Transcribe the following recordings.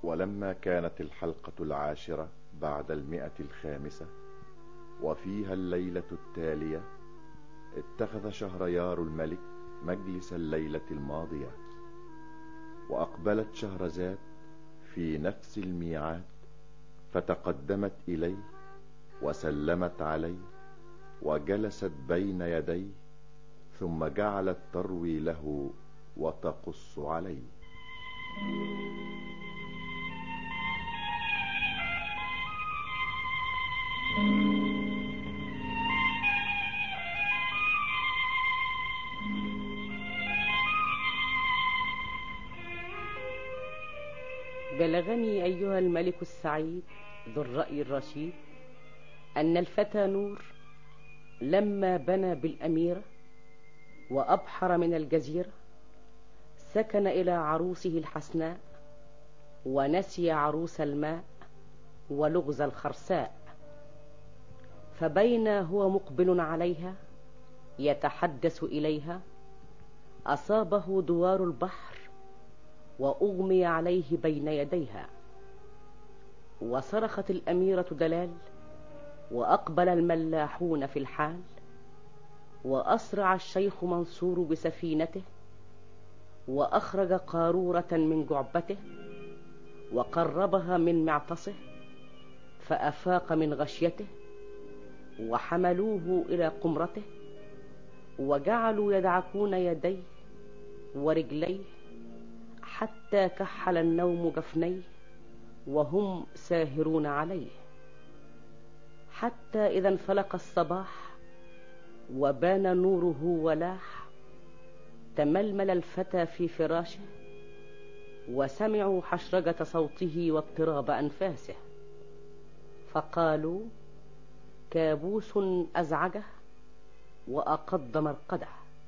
ولما كانت الحلقة العاشرة بعد المئة الخامسة وفيها الليلة التالية اتخذ شهريار الملك مجلس الليلة الماضية وأقبلت شهرزاد في نفس الميعاد فتقدمت إليه وسلمت عليه وجلست بين يديه ثم جعلت تروي له وتقص عليه بلغني أيها الملك السعيد ذو الرأي الرشيد أن الفتى نور لما بنى بالأميرة وأبحر من الجزيرة سكن إلى عروسه الحسناء ونسي عروس الماء ولغز الخرساء فبين هو مقبل عليها يتحدث إليها أصابه دوار البحر وأغمي عليه بين يديها وصرخت الأميرة دلال وأقبل الملاحون في الحال وأسرع الشيخ منصور بسفينته وأخرج قارورة من جعبته وقربها من معتصه فأفاق من غشيته وحملوه إلى قمرته وجعلوا يدعكون يديه ورجليه حتى كحل النوم جفنيه وهم ساهرون عليه حتى إذا انفلق الصباح وبان نوره ولاح تململ الفتى في فراشه وسمعوا حشرجة صوته واضطراب أنفاسه فقالوا كابوس أزعجه وأقض مرقده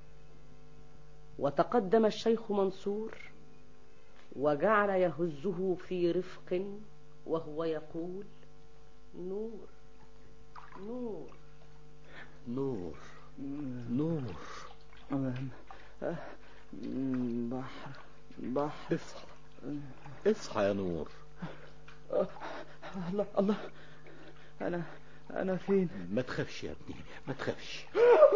وتقدم الشيخ منصور وجعل يهزه في رفق وهو يقول نور نور نور نور بحر بحر اصحى اصحى يا نور الله الله أنا أنا فين ما تخافش يا ابني ما تخافش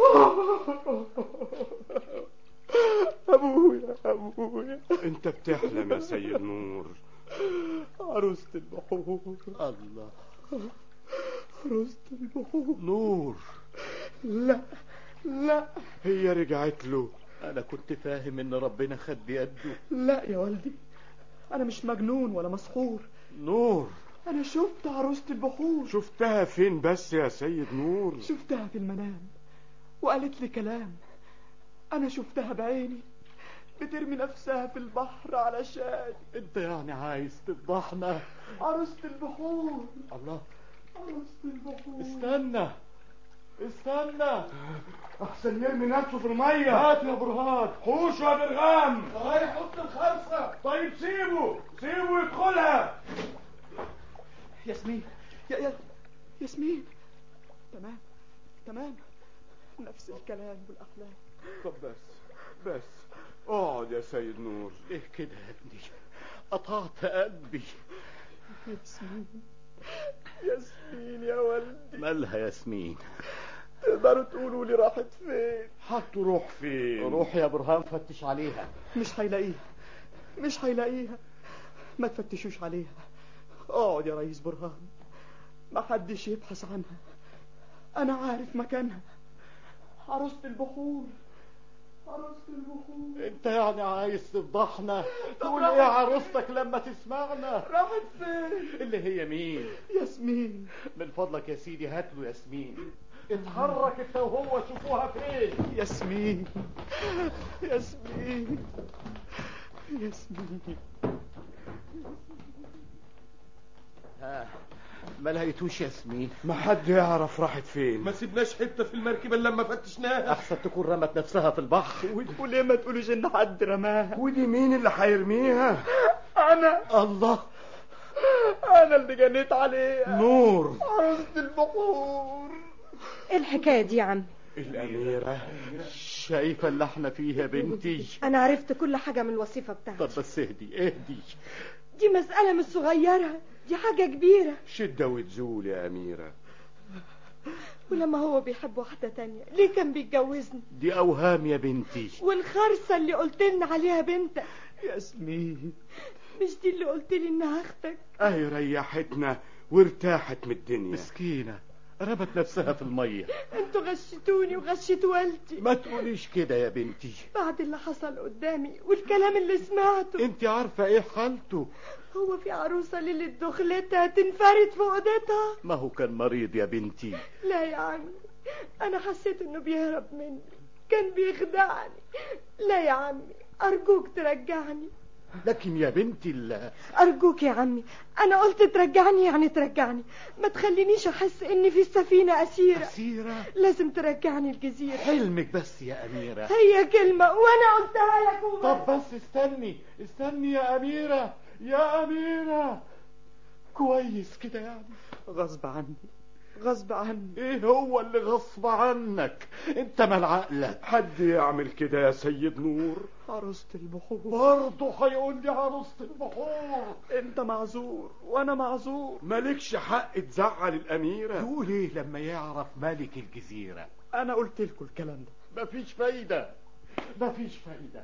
أبويا أبويا انت بتحلم يا سيد نور عروسة البحور الله عروسة البحور نور لا لا هي رجعت له انا كنت فاهم ان ربنا خد بيده لا يا والدي أنا مش مجنون ولا مسحور نور أنا شفت عروسة البحور شفتها فين بس يا سيد نور شفتها في المنام وقالت لي كلام أنا شفتها بعيني بترمي نفسها في البحر علشان انت يعني عايز تفضحنا عروسة البحور الله عروسة البحور استنى استنى احسن يرمي نفسه في الميه هات يا برهان حوش يا درغام رايح حط الخرصه طيب سيبه سيبه يدخلها ياسمين يا يا ياسمين تمام تمام نفس الكلام والأحلام طب بس بس اقعد يا سيد نور ليه كده يا ابني قطعت قلبي ياسمين ياسمين يا والدي مالها ياسمين تقدروا تقولوا لي راحت فين هتروح فين روح يا برهان فتش عليها مش هيلاقيها مش هيلاقيها ما تفتشوش عليها اقعد يا ريس برهان ما حدش يبحث عنها انا عارف مكانها عروسة البحور عروسة البحور انت يعني عايز تفضحنا تقول راحت ايه عروستك لما تسمعنا راحت فين اللي هي مين ياسمين من فضلك يا سيدي هات له ياسمين اتحرك انت وهو شوفوها فين ياسمين ياسمين ياسمين ها ما لقيتوش ياسمين ما حد يعرف راحت فين ما سيبناش حته في المركبه إلا لما فتشناها احسن تكون رمت نفسها في البحر وليه ما تقولوش ان حد رماها ودي مين اللي هيرميها انا الله انا اللي جنيت عليها نور عروسة البحور ايه الحكايه دي يا عم الأميرة شايفه اللي احنا فيه يا بنتي انا عرفت كل حاجه من الوصيفه طب بتاعتي بس اهدي اهدي دي مسألة مش صغيرة دي حاجة كبيرة شدة وتزول يا أميرة ولما هو بيحب واحدة تانية ليه كان بيتجوزني دي أوهام يا بنتي والخرصة اللي قلت لنا عليها بنتك ياسمين مش دي اللي قلت لي انها اختك أهي ريحتنا وارتاحت من الدنيا مسكينة رمت نفسها في المية انتوا غشتوني وغشيت والدي ما تقوليش كده يا بنتي بعد اللي حصل قدامي والكلام اللي سمعته انت عارفة ايه حالته هو في عروسة ليلة دخلتها تنفرد في اوضتها ما هو كان مريض يا بنتي لا يا عمي انا حسيت انه بيهرب مني كان بيخدعني لا يا عمي ارجوك ترجعني لكن يا بنتي لا ارجوك يا عمي انا قلت ترجعني يعني ترجعني ما تخلينيش احس اني في السفينة اسيرة أسيرة لازم ترجعني الجزيرة حلمك بس يا أميرة هي كلمة وانا قلتها لك وبس. طب بس استني استني يا أميرة يا أميرة كويس كده يعني غصب عني غصب عني ايه هو اللي غصب عنك انت مال عقلك حد يعمل كده يا سيد نور عروسة البحور برضه هيقول لي عروسة البحور انت معذور وانا معذور مالكش حق تزعل الأميرة يقول ايه لما يعرف ملك الجزيرة انا قلت لكم الكلام ده مفيش فايدة مفيش فايدة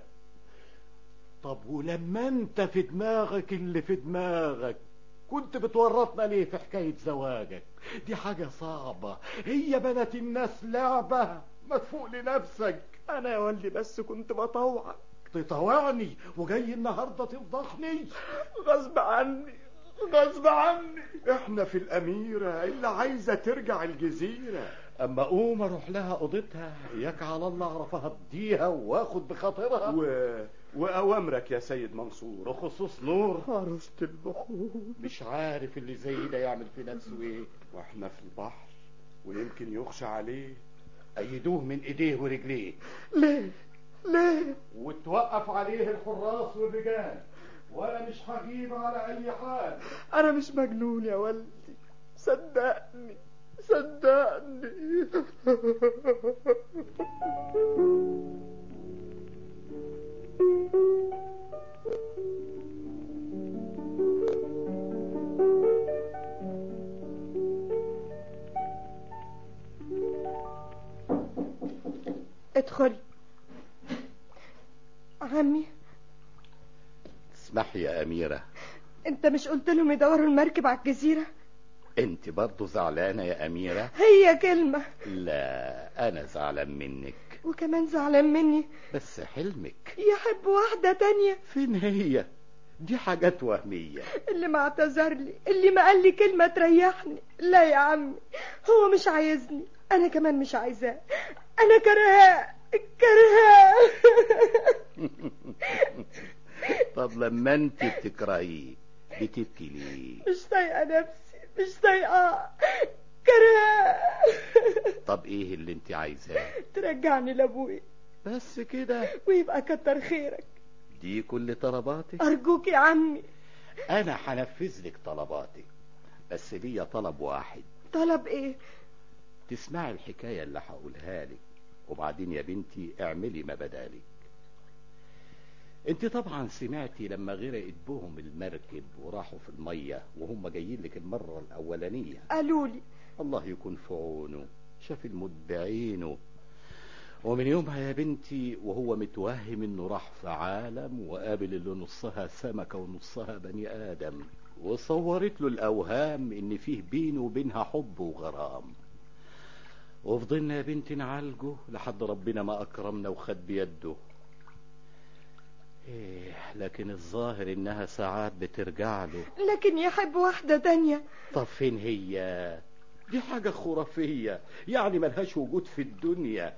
طب ولما انت في دماغك اللي في دماغك كنت بتورطنا ليه في حكاية زواجك دي حاجة صعبة هي بنات الناس لعبة ما تفوق لنفسك انا يا والدي بس كنت بطوعك تطوعني وجاي النهاردة تفضحني غصب عني غصب عني احنا في الأميرة اللي عايزة ترجع الجزيرة اما اقوم اروح لها اوضتها اياك على الله اعرف اهديها واخد بخاطرها و... وأوامرك يا سيد منصور بخصوص نور عروسة البحور مش عارف اللي زي ده يعمل في نفسه ايه واحنا في البحر ويمكن يخشى عليه ايدوه من ايديه ورجليه ليه ليه وتوقف عليه الحراس والرجال وانا مش هجيب على اي حال انا مش مجنون يا والدي صدقني صدقني ادخلي عمي اسمحي يا أميرة انت مش قلت لهم يدوروا المركب على الجزيرة انت برضو زعلانة يا أميرة هي كلمة لا أنا زعلان منك وكمان زعلان مني بس حلمك يحب واحدة تانية فين هي دي حاجات وهمية اللي ما اعتذر لي اللي ما قال لي كلمة تريحني لا يا عمي هو مش عايزني انا كمان مش عايزاه انا كرهاه كرهاه طب لما انت بتكرهيه بتبكي ليه مش طايقة نفسي مش طايقة كرهاه طب ايه اللي انت عايزاه ترجعني لابوي بس كده ويبقى كتر خيرك دي كل طلباتك ارجوك يا عمي انا هنفذ لك طلباتك بس ليا طلب واحد طلب ايه تسمعي الحكاية اللي هقولها لك وبعدين يا بنتي اعملي ما بدالك انت طبعا سمعتي لما غرقت بهم المركب وراحوا في المية وهم جايين لك المرة الاولانية قالوا لي الله يكون في عونه شاف الموت بعينه ومن يومها يا بنتي وهو متوهم انه راح في عالم وقابل اللي نصها سمكة ونصها بني ادم وصورت له الاوهام ان فيه بينه وبينها حب وغرام وفضلنا يا بنتي نعالجه لحد ربنا ما اكرمنا وخد بيده إيه لكن الظاهر انها ساعات بترجع له لكن يحب واحدة تانية طب فين هي دي حاجة خرافية يعني ملهاش وجود في الدنيا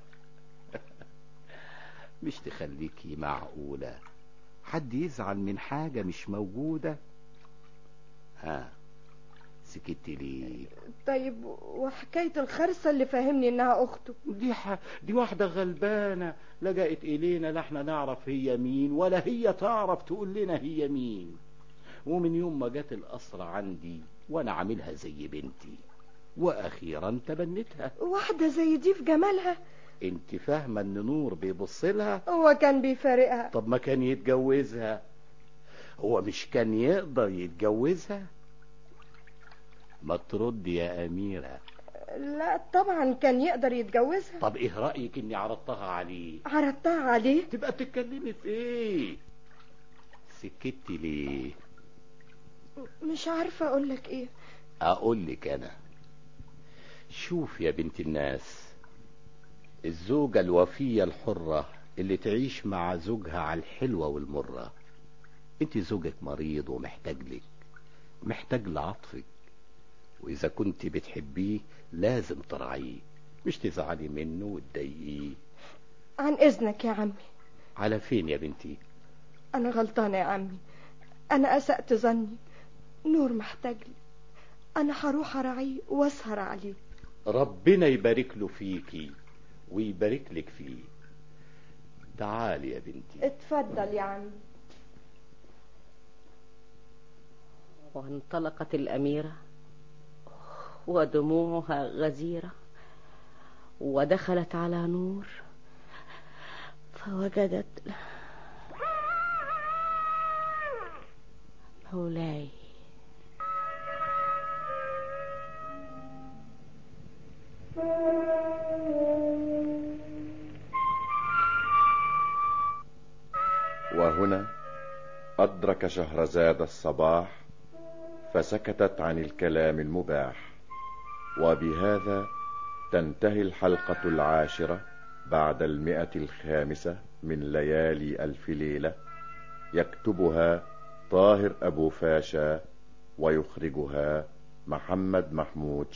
مش تخليكي معقولة حد يزعل من حاجة مش موجودة ها سكتي ليه طيب وحكاية الخرصة اللي فاهمني انها اخته دي ح... دي واحدة غلبانة لجأت إلينا لا احنا نعرف هي مين ولا هي تعرف تقول لنا هي مين ومن يوم ما جت القصر عندي وانا عاملها زي بنتي واخيرا تبنتها واحدة زي دي في جمالها انت فاهمة ان نور بيبص لها هو كان بيفارقها طب ما كان يتجوزها هو مش كان يقدر يتجوزها ما ترد يا أميرة لا طبعا كان يقدر يتجوزها طب ايه رأيك اني عرضتها عليه عرضتها عليه تبقى بتتكلمي في ايه سكتي ليه مش عارفة اقول لك ايه اقول لك انا شوف يا بنت الناس الزوجة الوفية الحرة اللي تعيش مع زوجها على الحلوة والمرة انت زوجك مريض ومحتاج لك محتاج لعطفك واذا كنت بتحبيه لازم ترعيه مش تزعلي منه وتضايقيه عن اذنك يا عمي على فين يا بنتي انا غلطانة يا عمي انا اسأت ظني نور محتاج لي انا هروح اراعيه واسهر عليه ربنا يبارك له فيكي ويبارك لك فيه تعالي يا بنتي اتفضل يا عمي وانطلقت الأميرة ودموعها غزيرة ودخلت على نور فوجدت مولاي وهنا أدرك شهرزاد الصباح فسكتت عن الكلام المباح وبهذا تنتهي الحلقة العاشرة بعد المئة الخامسة من ليالي ألف ليلة يكتبها طاهر أبو فاشا ويخرجها محمد محمود